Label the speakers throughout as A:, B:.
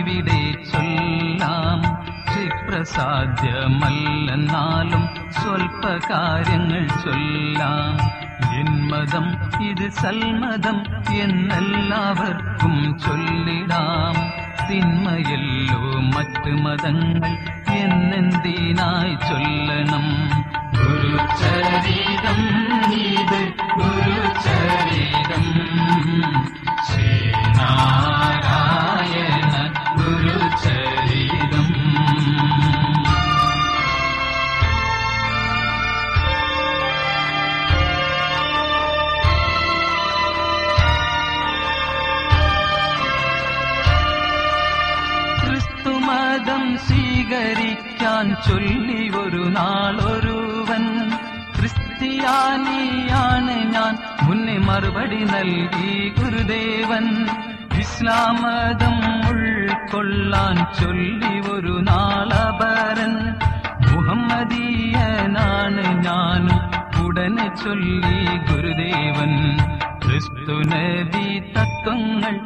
A: ഇവിടെ ചൊല്ലാം ക്ഷിപ്രസാധ്യമല്ലെന്നാലും സ്വൽപ്പ കാര്യങ്ങൾ ചൊല്ലാം എന്മതം ഇത് സൽമതം എന്നെല്ലാവർക്കും ചൊല്ലിടാം തിന്മയല്ലോ മറ്റ് മതങ്ങൾ എന്നെന്തിനായി ചൊല്ലണം ഗുരുചരിതം ഇത് ഗുരുചരിതം ശ്രീനാരായണ ഗുരുചരിതം ക്രിസ്തുമതം സ്വീകരിക്കാൻ ചൊല്ലി ഒരു നാളൊരുവൻ ക്രിസ്ത്യാനിയാണ് ഞാൻ മുന്നേ മറുപടി നൽകി ഗുരുദേവൻ ഇസ്ലാം മതം ഉൾക്കൊള്ളാൻ ചൊല്ലി ഒരു നാളപരൻ മുഹമ്മദീയനാണ് ഞാനും ഉടനെ ചൊല്ലി ഗുരുദേവൻ ക്രിസ്തു നബി തത്വങ്ങൾ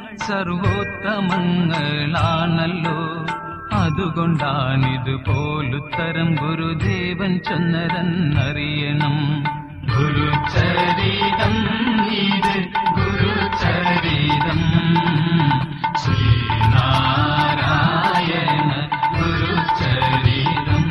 A: സർവോത്തമങ്ങളാണല്ലോ അതുകൊണ്ടാണിത് പോലുത്തരം ഗുരുദേവൻ ചൊന്നരെന്നറിയണം ഗുരുചരിതം ഇത് ഗുരുചരിതം ശ്രീനാരായണ ഗുരുചരിതം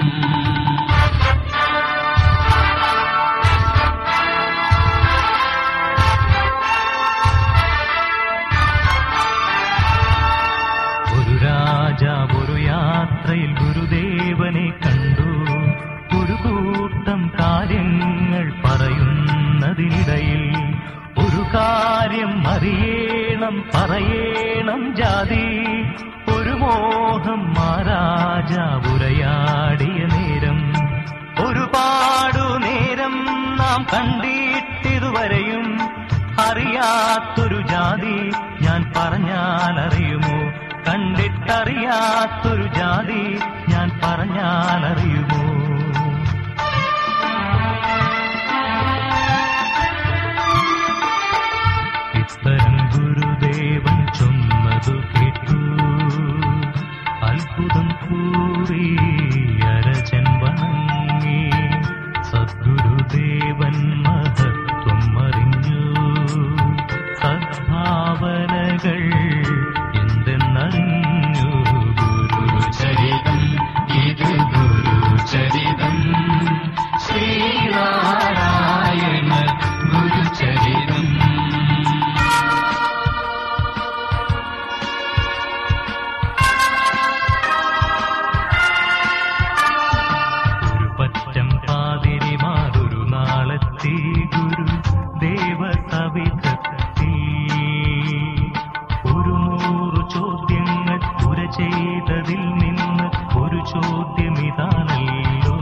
B: ഒരു രാജാവ് ഒരു യാത്രയിൽ ഗുരുദേവനെ കണ്ടു ഒരു കൂട്ടം കാര്യങ്ങൾ പറയുന്നതിനിടയിൽ ഒരു കാര്യം അറിയണം പറയണം ജാതി ഒരു മോഹം മാരാജാവുരയാടിയ നേരം ഒരുപാടു നേരം നാം കണ്ടിട്ടിതുവരെയും അറിയാത്തൊരു ജാതി ഞാൻ പറഞ്ഞാൽ അറിയുമോ കണ്ടിട്ടറിയാത്തൊരു ജാതി ഞാൻ പറഞ്ഞാൽ അറിയുമോ ഇത്തരം ഗുരുദേവൻ ചൊന്നതു കേട്ടു അത്ഭുതം കൂറി അരചൻ വണങ്ങി സദ്ഗുരുദേവൻ മഹത്വം അറിഞ്ഞു സദ്ഭാവനകൾ എന്തെന്നറിഞ്ഞു
A: ഗുരുചരിതം ഇത് ഗുരുചരിതം ശ്രീനാരായണ ഗുരുചരിതം
B: ഒരു പറ്റം പാതിരിമാരൊരു നാളെത്തി ഗുരു ദേവസവിധത്തി ഒരു നൂറു ചോദ്യങ്ങൾ പുര ചെയ്തതിൽ നിന്ന് ഒരു ചോദ്യം ഇതാണല്ലോ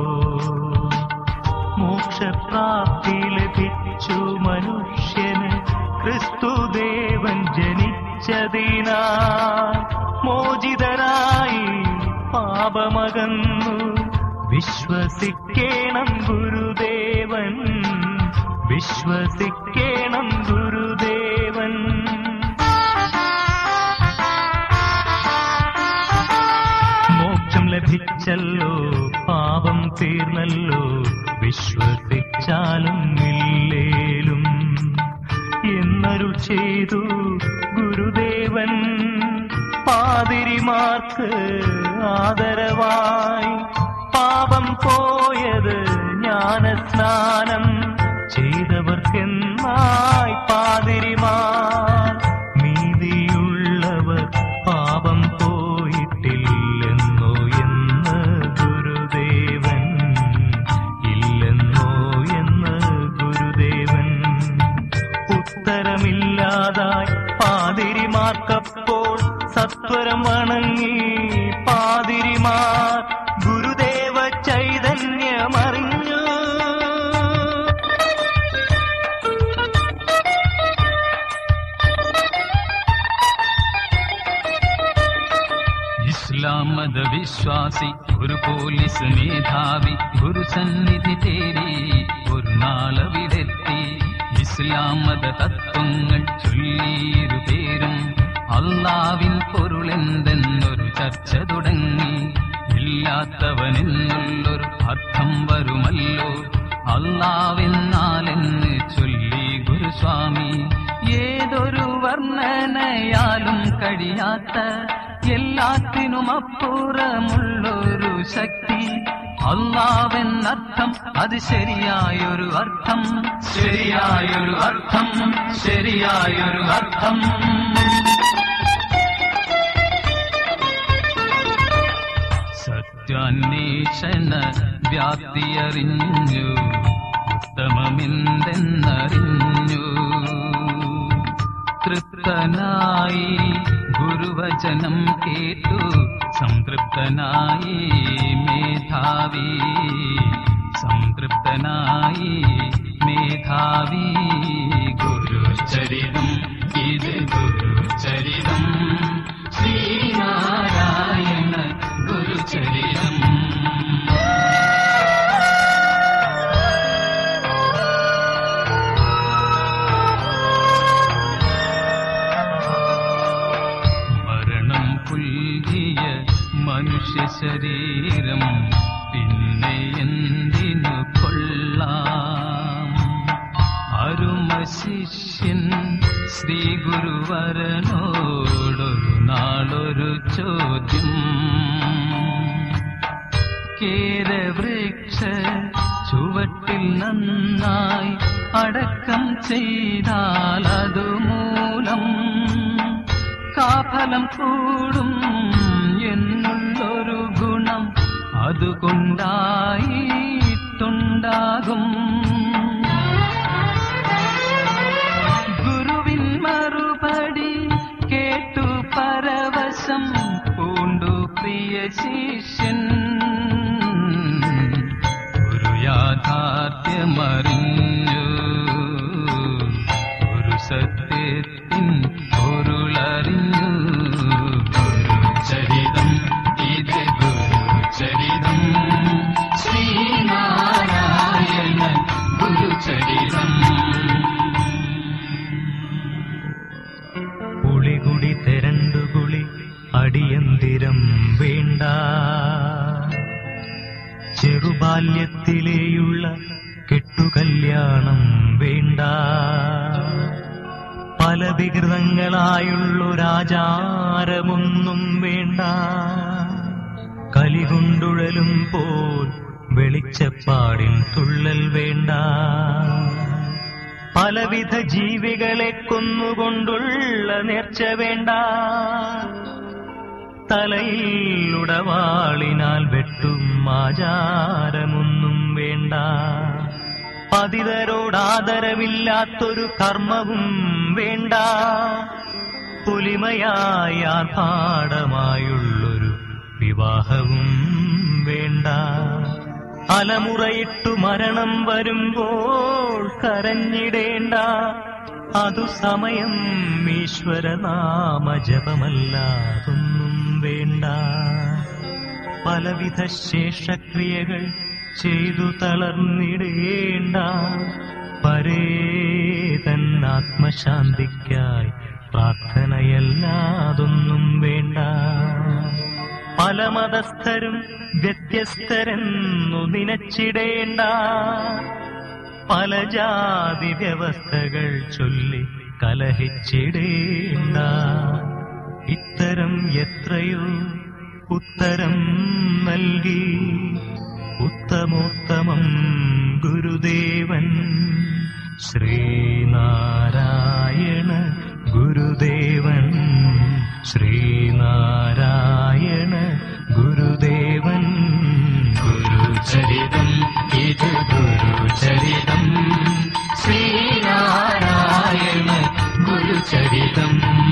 B: മോക്ഷപ്രാപ്തി ലഭിച്ചു മനുഷ്യന് ക്രിസ്തുദേവൻ ജനിച്ചതിനാ മോചിതരായി പാപമകന്നു വിശ്വസിക്കേണം ഗുരുദേവൻ വിശ്വസിക്കേണം ഗുരുദേവൻ മോക്ഷം ലഭിച്ചല്ലോ പാപം തീർന്നല്ലോ വിശ്വസിച്ചാലും ഇല്ലേലും എന്നരുൾ ചെയ്തു ഗുരുദേവൻ പാതിരിമാർക്ക് ആദരവായി പാപം പോയത് ജ്ഞാനസ്നാനം ചെയ്തവർക്കെന്നായി പാതിരിമാർ നീതിയുള്ളവർ പാപം പോയിട്ടില്ലെന്നോ എന്ന് ഗുരുദേവൻ ഇല്ലെന്നോ എന്ന് ഗുരുദേവൻ ഉത്തരമില്ലാതായി പാതിരിമാർക്കപ്പോൾ സത്വരം വണങ്ങി പാതിരിമാർ ഗുരുദേവ ചൈതന്യമറിഞ്ഞു
A: ഇസ്ലാം മതവിശ്വാസി ഒരു പോലീസ് മേധാവി ഗുരുസന്നിധി തേടി ഒരു നാളവിടെത്തി ഇസ്ലാം മത തത്വങ്ങൾ ചൊല്ലിയിരു പേരും അള്ളാവിൻ പൊരുളെന്തെന്നൊരു ചർച്ച തുടങ്ങി ഇല്ലാത്തവനെന്നുള്ളൊരു അർത്ഥം വരുമല്ലോ അള്ളാവെന്നാലെന്ന് ചൊല്ലി ഗുരുസ്വാമി ഏതൊരു വർണ്ണനയാലും കഴിയാത്ത എല്ലാത്തിനും അപ്പുറമുള്ളൊരു ശക്തി അള്ളാവെന്നർത്ഥം അത് ശരിയായൊരു അർത്ഥം ശരിയായൊരു അർത്ഥം ശരിയായൊരു അർത്ഥം സത്യാന്വേഷണ വ്യാപ്തിയറിഞ്ഞു ഉത്തമമെന്തെന്നറിഞ്ഞു തൃപ്തനായി ഗുരുവചനം കേട്ടു സംതൃപ്തനായി മേധാവി സംതൃപ്തനായി മേധാവി ഗുരുചരിതം ഇത് ഗുരുചരിതം ശ്രീനാരായണ ഗുരുചരിതം മരണം പുൽകിയ മനുഷ്യ ശരീരം പിന്നെ എന്തിനു കൊള്ളാം അരുമ ശിഷ്യൻ ശ്രീ ഗുരുവരനോടൊരു നാളൊരു ചോദ്യം കേരവൃക്ഷ ചുവട്ടിൽ നന്നായി അടക്കം ചെയ്താൽ അതുമൂലം കാഫലം കൂടും എന്നുള്ളൊരു ഗുണം അതുകൊണ്ടായിട്ടുണ്ടാകും ഗുരുവിൻ മറുപടി കേട്ടു പരവശം പൂണ്ടു പ്രിയ ശിഷ്യൻ ഒരു യാഥാർത്ഥ്യമറിഞ്ഞു ഒരു സത്യത്തിൻ പൊരുളറിഞ്ഞു ഗുരുചരിതം ഇത് ഗുരുചരിതം ശ്രീനാരായണ ഗുരുചരിതം
B: പുളികുടി തെരണ്ടുകുളി അടിയന്തിരം വേണ്ട ചെറുബാല്യത്തിലെയുള്ള കെട്ടുകല്യാണം വേണ്ട പല വികൃതങ്ങളായുള്ളൊരാചാരമൊന്നും വേണ്ട കലികൊണ്ടുഴലും പോൽ വെളിച്ചപ്പാടിൻ തുള്ളൽ വേണ്ട പലവിധ ജീവികളെ കൊന്നുകൊണ്ടുള്ള നേർച്ച വേണ്ട തലയിൽ ഉടവാളിനാൽ വെട്ടും ആചാരമൊന്നും വേണ്ട പതിതരോടാദരവില്ലാത്തൊരു കർമ്മവും വേണ്ട പുലിമയായ ആർഭാടമായുള്ളൊരു വിവാഹവും വേണ്ട അലമുറയിട്ടു മരണം വരുമ്പോൾ കരഞ്ഞിടേണ്ട അതു സമയം ഈശ്വരനാമ ജപമല്ലാതൊന്നും വേണ്ട പലവിധ ശേഷക്രിയകൾ ചെയ്തു തളർന്നിടേണ്ട പരേതൻ ആത്മശാന്തിക്കായി പ്രാർത്ഥനയല്ലാതൊന്നും വേണ്ട പല മതസ്ഥരും വ്യത്യസ്തരെന്നു നിനച്ചിടേണ്ട പല ജാതി വ്യവസ്ഥകൾ ചൊല്ലി കലഹിച്ചിടേണ്ട ഇത്തരം എത്രയോ ഉത്തരം നൽകി ഉത്തമോത്തമം ഗുരുദേവൻ ശ്രീനാരായണ ഗുരുദേവൻ ശ്രീനാരായണ ഗുരുദേവൻ
A: ഗുരുചരിതം ഇത് ഗുരുചരിതം ശ്രീനാരായണ ഗുരുചരിതം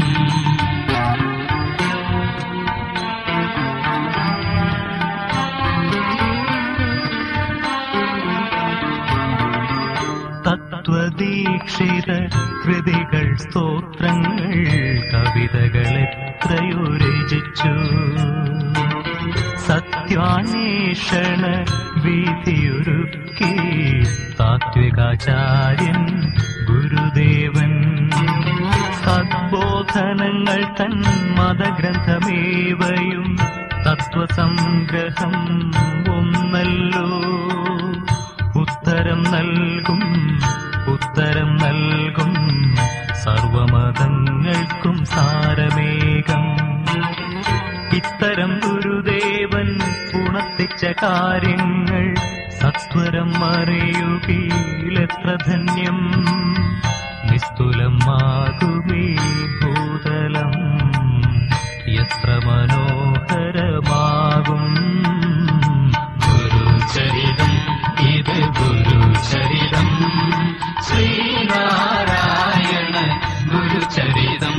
B: തത്വദീക്ഷിത കൃതികൾ സ്തോത്രങ്ങൾ കവിതകൾ എത്രയോ രചിച്ചു സത്യാന്വേഷണ വീതിയൊരുക്കി താത്വികാചാര്യൻ ഗുരുദേവൻ സദ്ബോധനങ്ങൾ തൻ മതഗ്രന്ഥമേവയും തത്വസംഗ്രഹം ഒന്നല്ലോ ഉത്തരം നൽകും ഉത്തരം നൽകും സർവമതങ്ങൾക്കും സാരമേകം ഇത്തരം ഗുരുദേവൻ ഉണർത്തിച്ച കാര്യങ്ങൾ സത്വരം അറിയുകയിലെത്ര ധന്യം നിസ്തുലമാകുമേ ഭൂതലം എത്ര മനോഹരമാകും
A: ഗുരുചരിതം ഇത് ഗുരുചരിതം ശ്രീനാരായണ ഗുരുചരിതം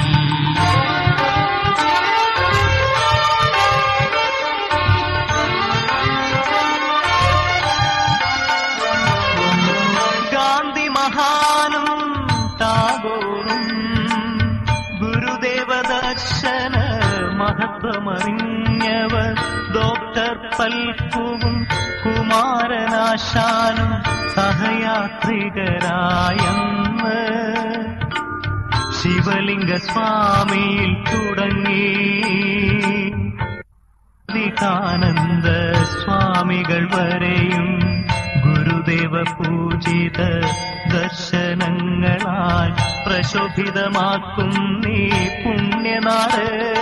B: ഗാന്ധി മഹാനും ടാഗോറും ഗുരുദേവ ദർശന മഹത്വമറിഞ്ഞവർ ഡോക്ടർ പൽക്കുവും കുമാരനാശാനും സഹയാത്രികരായെന്ന് ശിവലിംഗ സ്വാമിയിൽ തുടങ്ങി വിവേകാനന്ദ സ്വാമികൾ വരെയും ഗുരുദേവ പൂജിത ദർശനങ്ങളാൽ പ്രശോഭിതമാക്കും നീ പുണ്യനാട്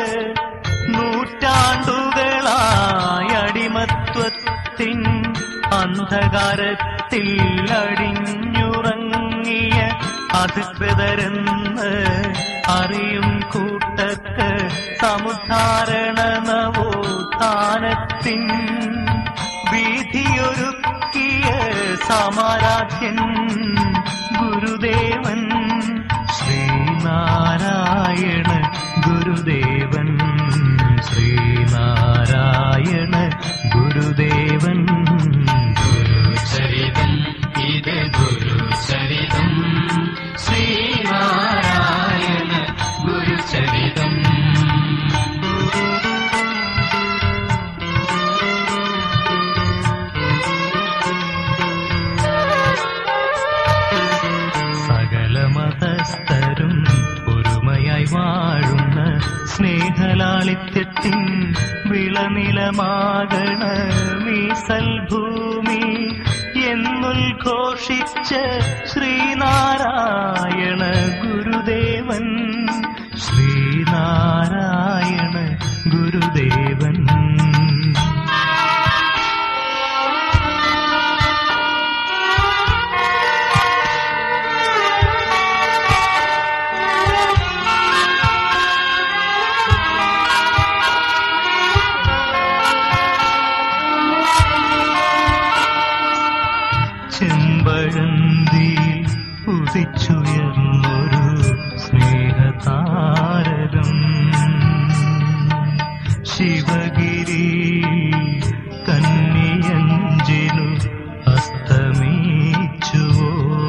B: നൂറ്റാണ്ടുകളായ അടിമത്വത്തിൻ അന്ധകാരത്തിൽ അടിഞ്ഞുറങ്ങിയ അധികൃതരെന്ന് അറിയും കൂട്ടക്ക് സമുദ്ധാരണ നവോത്ഥാനത്തിൻ വീതിയൊരുക്കിയ സമാരാധ്യൻ ഗുരുദേവൻ ശ്രീനാരായണ ഗുരുദേവൻ ശ്രീനാരായണ ഗുരുദേവൻ
A: ഗുരുചരിതം ഇത് ഗുരുചരിതം ശ്രീനാരായണ ഗുരുചരിതം
B: സകല മതസ്ഥരും ഒരുമയായി വാഴുന്ന സ്നേഹലാളിത്യത്തിൻ വിളനിലമാകണ മീസൽഭൂമി എന്നുദ്ഘോഷിച്ച ശ്രീനാരായണ ഗുരുദേവൻ ശ്രീനാരായണ ഗുരുദേവൻ ചെമ്പഴന്തി ഉദിച്ചുയർന്നൊരു സ്നേഹതാരകം ശിവഗിരി കന്യഞ്ചിനു അസ്തമിച്ചുവോ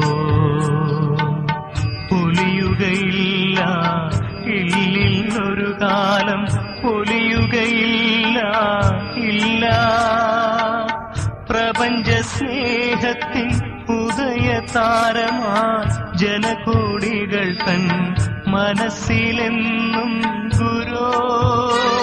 B: പൊലിയുകയില്ല ഇല്ലിന്നൊരു കാലം പൊലിയുകയില്ല ഇല്ല പ്രപഞ്ച സ്നേഹത്തിൻ ഉദയ താരമാ ജനകോടികൾ തൻ മനസ്സിലെന്നും ഗുരോ